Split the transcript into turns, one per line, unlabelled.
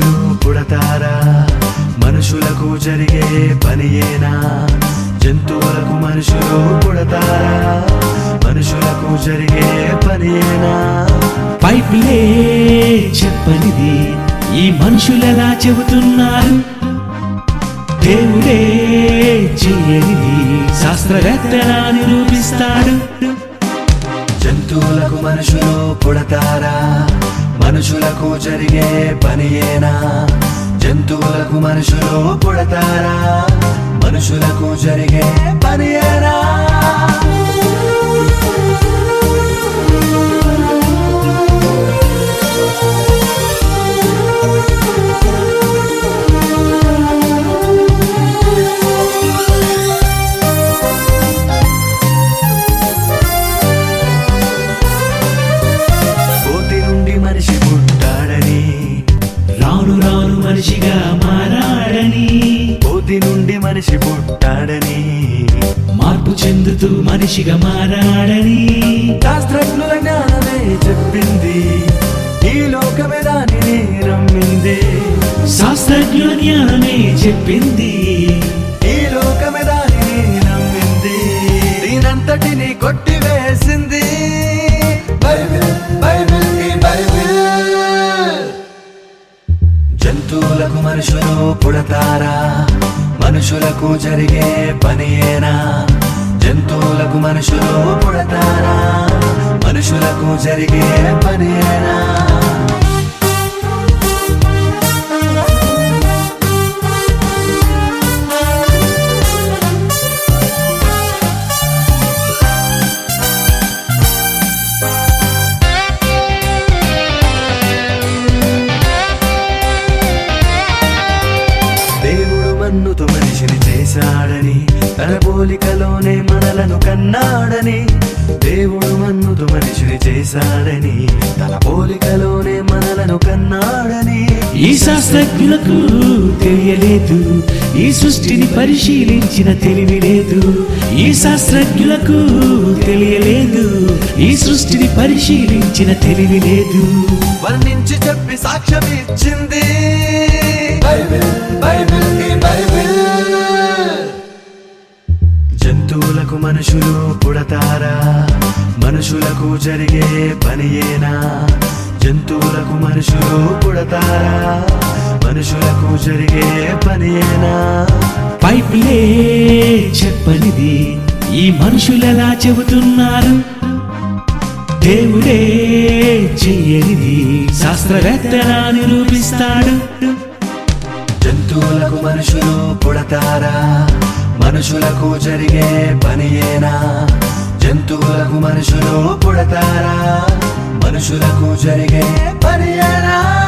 మనుషులు పుడతారా మనుషులకు జరిగే పనియేనా జంతువులకు మనుషులు పుడతారా మనుషులకు జరిగే పనియేనా
పైపులే చెప్పనిది ఈ మనుషులెలా చెబుతున్నారు దేవుడే చెయ్యనిది శాస్త్రవేత్తలా నిరూపిస్తాడు
జంతువులకు మనుషులు పుడతారా మనుషులకు జరిగే పనియేనా జంతువులకు మనుషులు పుడతారా మనుషులకు జరిగే పనియేనా కోతి నుండి మనిషి పుట్టాడని
రాను రాను మనిషిగా మారాడని
కోతి నుండి మనిషి పుట్టాడని
మార్పు చెందుతూ మనిషిగా మారాడని
శాస్త్రజ్ఞుల జ్ఞానమే చెప్పింది ఈ లోకమే దానిని నమ్మింది
శాస్త్రజ్ఞుల జ్ఞానమే చెప్పింది
ఈ లోకమే దానిని నమ్మింది దీనంతటిని కొట్టివేసింది బైబిల్ బైబిల్ ఈ బైబిల్ జంతువులకు మనుషులు పుడతారా మనుషులకు జరిగే పనియేనా జంతువులకు మనుషులు పుడతారా మనుషులకు జరిగే పనియేనా దేవుడు మన్నుతో మనిషిని చేశాడని తన పోలికలోనే మనలను కన్నాడని దేవుడు మన్నుతో మనిషిని చేశాడని తన పోలికలోనే మనలను కన్నాడని
ఈ శాస్త్రజ్ఞులకు తెలియలేదు ఈ సృష్టిని పరిశీలించిన తెలివి లేదు ఈ శాస్త్రజ్ఞులకు తెలియలేదు ఈ సృష్టిని పరిశీలించిన తెలివి లేదు
వర్ణించి చెప్పి సాక్ష్యం ఇచ్చింది బైబిల్ బైబిల్ ఈ బైబిల్ జంతువులకు మనుషులు పుడతారా మనుషులకు జరిగే పనియేనా జంతువులకు మనుషులు పుడతారా మనుషులకు జరిగే పనియేనా
పైపులే చెప్పనిది ఈ మనుషులెలా చెబుతున్నారు దేవుడే చెయ్యనిది శాస్త్రవేత్తలా నిరూపిస్తాడు
జంతువులకు మనుషులు పుడతారా మనుషులకు జరిగే పనియేనా జంతువులకు మనుషులు పుడతారా మనుషులకు జరిగే పనియేనా